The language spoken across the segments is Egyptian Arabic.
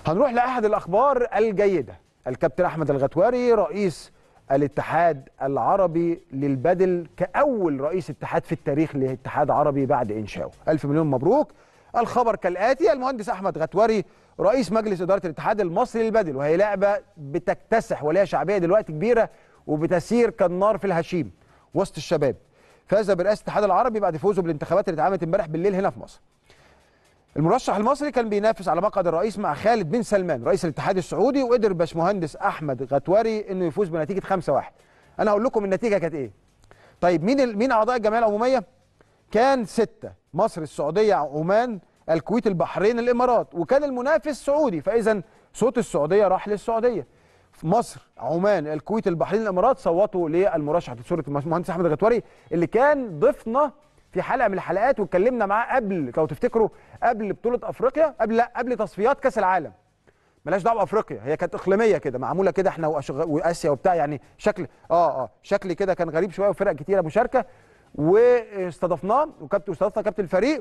هنروح لاحد الاخبار الجيده الكابتن احمد الغتواري رئيس الاتحاد العربي للبدل كاول رئيس اتحاد في التاريخ لاتحاد عربي بعد انشائه الف مليون مبروك الخبر كالاتي المهندس احمد غتواري رئيس مجلس اداره الاتحاد المصري للبدل وهي لعبه بتكتسح وليها شعبيه دلوقتي كبيره وبتسير كالنار في الهشيم وسط الشباب فاز برئاسه الاتحاد العربي بعد فوزه بالانتخابات اللي اتعملت امبارح بالليل هنا في مصر المرشح المصري كان بينافس على مقعد الرئيس مع خالد بن سلمان رئيس الاتحاد السعودي وقدر باشمهندس احمد غتواري انه يفوز بنتيجه 5-1 انا هقول لكم النتيجه كانت ايه طيب مين ال... مين اعضاء الجمعيه العموميه كان ستة مصر السعوديه عمان الكويت البحرين الامارات وكان المنافس سعودي فاذا صوت السعوديه راح للسعوديه مصر عمان الكويت البحرين الامارات صوتوا للمرشح دكتور المهندس احمد غتواري اللي كان ضيفنا في حلقه من الحلقات واتكلمنا معاه قبل لو تفتكروا قبل بطوله افريقيا قبل لا قبل تصفيات كاس العالم ملاش دعوه بافريقيا هي كانت اقليميه كده معموله كده احنا وأشغ... واسيا وبتاع يعني شكل اه اه شكل كده كان غريب شويه وفرق كتيره مشاركه واستضفناه وكابتن استضفنا كابتن الفريق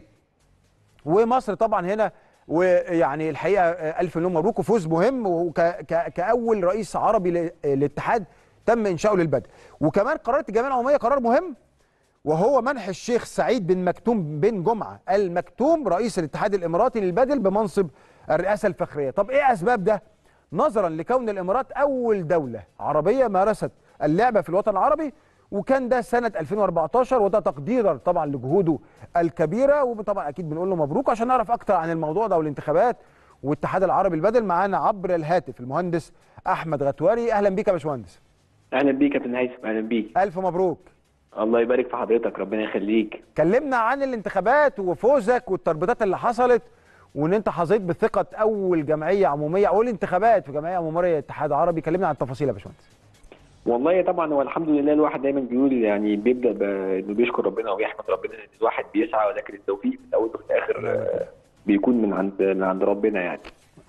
ومصر طبعا هنا ويعني الحقيقه الف مليون مبروك وفوز مهم وكاول رئيس عربي للاتحاد تم انشاؤه للبدء وكمان قررت الجمعيه العموميه قرار مهم وهو منح الشيخ سعيد بن مكتوم بن جمعه المكتوم رئيس الاتحاد الاماراتي للبدل بمنصب الرئاسه الفخريه طب ايه اسباب ده نظرا لكون الامارات اول دوله عربيه مارست اللعبه في الوطن العربي وكان ده سنه 2014 وده تقديرا طبعا لجهوده الكبيره وطبعا اكيد بنقول له مبروك عشان نعرف اكتر عن الموضوع ده والانتخابات والاتحاد العربي البدل معانا عبر الهاتف المهندس احمد غتواري اهلا بيك يا باشمهندس اهلا بيك يا كابتن هيثم اهلا بيك الف مبروك الله يبارك في حضرتك ربنا يخليك كلمنا عن الانتخابات وفوزك والتربيطات اللي حصلت وان انت حظيت بثقه اول جمعيه عموميه اول انتخابات في جمعيه عموميه اتحاد عربي كلمنا عن التفاصيل يا باشمهندس والله طبعا هو الحمد لله الواحد دايما بيقول يعني بيبدا بانه بيشكر ربنا وبيحمد ربنا ان الواحد بيسعى ولكن التوفيق في الاول وفي الاخر بيكون من عند من عند ربنا يعني.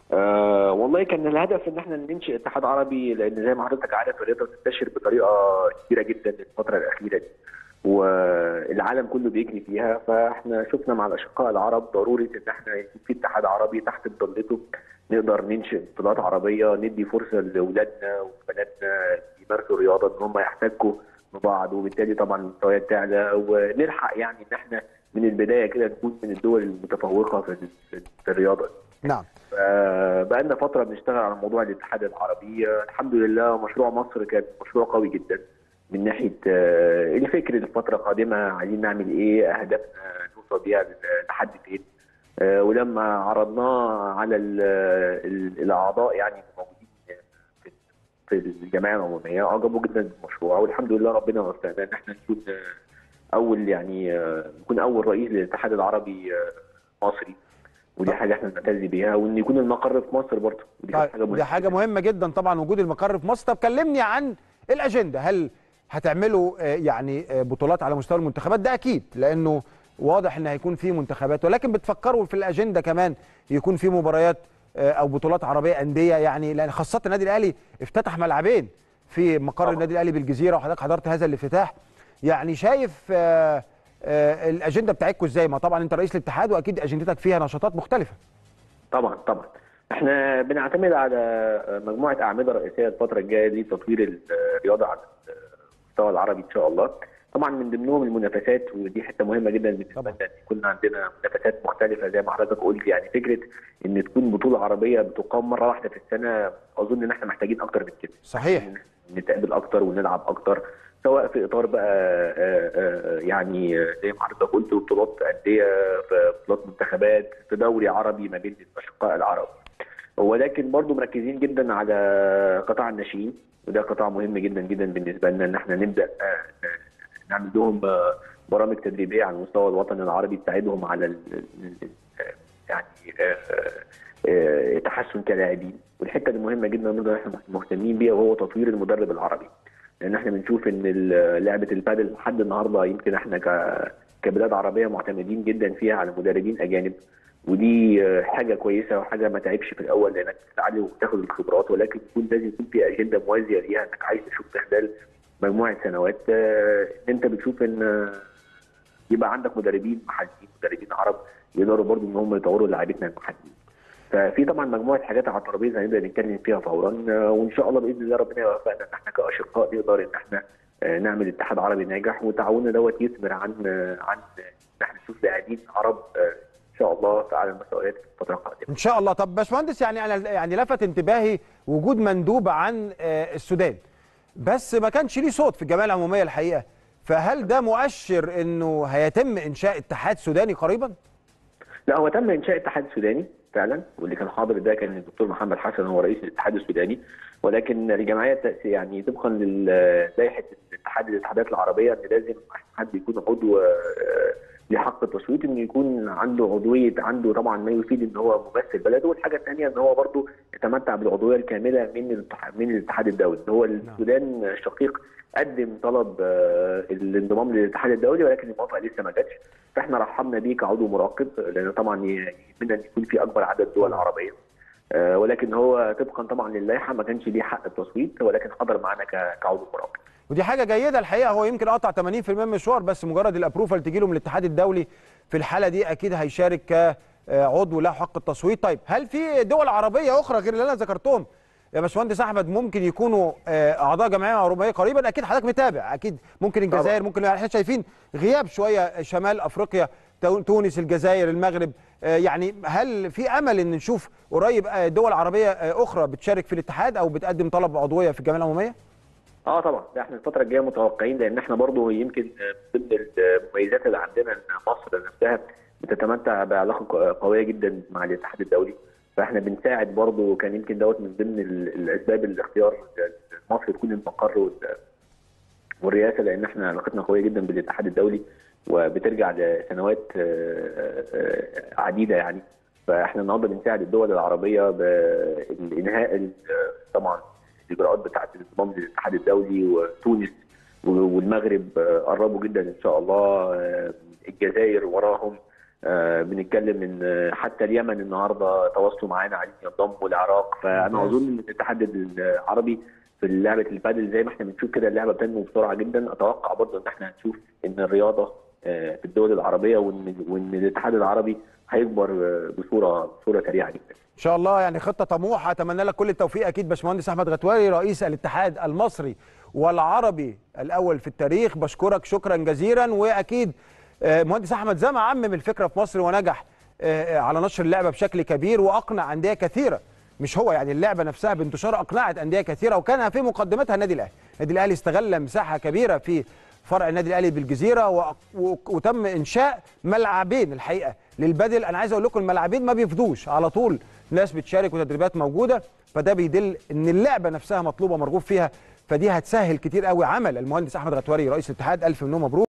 آه والله كان الهدف ان احنا ننشئ اتحاد عربي لان زي ما حضرتك عارف الرياضه بتنتشر بطريقه كبيره جدا الفتره الاخيره دي. والعالم كله بيجري فيها فاحنا شفنا مع الاشقاء العرب ضروره ان احنا يكون في اتحاد عربي تحت مظلته نقدر ننشئ بطولات عربيه ندي فرصه لاولادنا وبناتنا يمارسوا الرياضه ان هم يحتكوا ببعض وبالتالي طبعا المستويات تعلى ونلحق يعني ان احنا من البدايه كده نكون من الدول المتفوقه في, في الرياضه نعم بقى لنا فتره بنشتغل على موضوع الاتحاد العربي الحمد لله مشروع مصر كان مشروع قوي جدا من ناحيه الفكر الفتره القادمه عايزين نعمل ايه اهدافنا نوصل بيها لحد فين ولما عرضناه على الاعضاء يعني الموجودين في الجمعيه العموميه عجبوا جدا بالمشروع والحمد لله ربنا وفقنا ان احنا نكون اول يعني نكون اول رئيس للاتحاد العربي مصري ودي حاجه احنا بنعتز بيها وان يكون المقر في مصر برضه ودي حاجه مهمه دي حاجه مهمه جدا طبعا وجود المقر في مصر طب كلمني عن الاجنده هل هتعملوا يعني بطولات على مستوى المنتخبات ده اكيد لانه واضح ان هيكون في منتخبات ولكن بتفكروا في الاجنده كمان يكون في مباريات او بطولات عربيه انديه يعني لان خاصه النادي الاهلي افتتح ملعبين في مقر طبعا. النادي الاهلي بالجزيره وحضرتك حضرت هذا الافتتاح يعني شايف آآ آآ الاجنده بتاعتكم ازاي ما طبعا انت رئيس الاتحاد واكيد اجندتك فيها نشاطات مختلفه طبعا طبعا احنا بنعتمد على مجموعه اعمده رئيسيه الفتره الجايه لتطوير الرياضه على المستوى العربي ان شاء الله طبعا من ضمنهم المنافسات ودي حته مهمه جدا بالنسبه لنا ان يكون عندنا منافسات مختلفه زي ما حضرتك قلت يعني فكره ان تكون بطوله عربيه بتقام مره واحده في السنه اظن ان احنا محتاجين اكتر من كده صحيح نتقابل اكتر ونلعب اكتر سواء في اطار بقى آآ آآ يعني زي ما حضرتك قلت بطولات انديه في بطولات منتخبات في دوري عربي ما بين الاشقاء العرب ولكن برضو مركزين جدا على قطاع الناشئين وده قطاع مهم جدا جدا بالنسبه لنا ان احنا نبدا نعمل لهم برامج تدريبيه على مستوى الوطن العربي تساعدهم على يعني تحسن كلاعبين والحته المهمه جدا برضه احنا مهتمين بيها وهو تطوير المدرب العربي لان احنا بنشوف ان لعبه البادل لحد النهارده يمكن احنا كبلاد عربيه معتمدين جدا فيها على مدربين اجانب ودي حاجه كويسه وحاجه ما تعبش في الاول لانك تتعلم وتاخد الخبرات ولكن يكون لازم يكون في اجنده موازيه ليها انك عايز تشوف خلال مجموعه سنوات انت بتشوف ان يبقى عندك مدربين محليين مدربين عرب يقدروا برضو ان هم يطوروا لاعبتنا المحليين ففي طبعا مجموعه حاجات على الترابيزه هنبدا نتكلم فيها فورا آه، وان شاء الله باذن الله ربنا يوفقنا ان احنا كاشقاء نقدر ان احنا آه، نعمل اتحاد عربي ناجح وتعاوننا دوت يثمر عن آه، عن ان احنا نشوف لاعبين عرب آه، ان شاء الله في اعلى المستويات في الفتره القادمه. ان شاء الله طب باشمهندس يعني انا يعني لفت انتباهي وجود مندوب عن آه، السودان بس ما كانش ليه صوت في الجمعيه العموميه الحقيقه فهل ده مؤشر انه هيتم انشاء اتحاد سوداني قريبا؟ لا هو تم انشاء اتحاد سوداني فعلا واللي كان حاضر ده كان الدكتور محمد حسن هو رئيس الاتحاد السوداني ولكن الجمعيه التأس- يعني طبقا للائحه الاتحاد الاتحادات العربيه ان لازم حد يكون عضو آه، ليه حق التصويت انه يكون عنده عضويه عنده طبعا ما يفيد ان هو ممثل بلده والحاجه الثانيه ان هو برضه يتمتع بالعضويه الكامله من الاتحاد من الاتحاد الدولي ان هو السودان الشقيق قدم طلب آه، الانضمام للاتحاد الدولي ولكن الموافقه لسه ما جاتش فاحنا رحبنا بيه كعضو مراقب لان طبعا يهمنا ان يكون في اكبر عدد دول عربيه آه، ولكن هو طبقا طبعا للائحه ما كانش ليه حق التصويت ولكن حضر معانا ك- كعضو مراقب ودي حاجه جيده الحقيقه هو يمكن قطع 80% من المشوار بس مجرد الابروفال تجي له من الاتحاد الدولي في الحاله دي اكيد هيشارك كعضو له حق التصويت طيب هل في دول عربيه اخرى غير اللي انا ذكرتهم يا باشمهندس احمد ممكن يكونوا آه، اعضاء جمعيه عربيه قريبا اكيد حضرتك متابع اكيد ممكن الجزائر ممكن يعني احنا شايفين غياب شويه شمال افريقيا تو- تونس الجزائر المغرب آه، يعني هل في امل ان نشوف قريب آه، دول عربيه آه، اخرى بتشارك في الاتحاد او بتقدم طلب عضويه في الجمعيه العموميه اه طبعا ده احنا الفتره الجايه متوقعين لان احنا برضه يمكن آه، ضمن المميزات اللي عندنا ان مصر نفسها بتتمتع بعلاقه ق- قويه جدا مع الاتحاد الدولي فاحنا بنساعد برضه كان يمكن دوت من ضمن ال- الاسباب الاختيار مصر تكون المقر وال- والرئاسه لان احنا علاقتنا قويه جدا بالاتحاد الدولي وبترجع لسنوات آه، آه، عديده يعني فاحنا النهارده بنساعد الدول العربيه بانهاء ال- طبعا الاجراءات بتاعه الانضمام للاتحاد الدولي وتونس والمغرب آه، قربوا جدا ان شاء الله آه، الجزائر وراهم آه، بنتكلم ان آه، حتى اليمن النهارده تواصلوا معانا عايزين ينضموا العراق فانا ممتاز. اظن ان الاتحاد العربي في لعبه البادل زي ما احنا بنشوف كده اللعبه بتنمو بسرعه جدا اتوقع برضه ان احنا هنشوف ان الرياضه آه، في الدول العربيه وان وان الاتحاد العربي هيكبر آه، بصوره بصوره سريعه جدا ان شاء الله يعني خطه طموحه اتمنى لك كل التوفيق اكيد باشمهندس احمد غتواري رئيس الاتحاد المصري والعربي الاول في التاريخ بشكرك شكرا جزيلا واكيد آه، مهندس احمد زما عمم الفكره في مصر ونجح آه، على نشر اللعبه بشكل كبير واقنع انديه كثيره مش هو يعني اللعبه نفسها بانتشار اقنعت انديه كثيره وكان في مقدمتها النادي الاهلي النادي الاهلي استغل مساحه كبيره في فرع النادي الاهلي بالجزيره و... و... وتم انشاء ملعبين الحقيقه للبدل انا عايز اقول لكم الملعبين ما بيفضوش على طول ناس بتشارك وتدريبات موجوده فده بيدل ان اللعبه نفسها مطلوبه مرغوب فيها فدي هتسهل كتير قوي عمل المهندس احمد غتواري رئيس الاتحاد الف مليون مبروك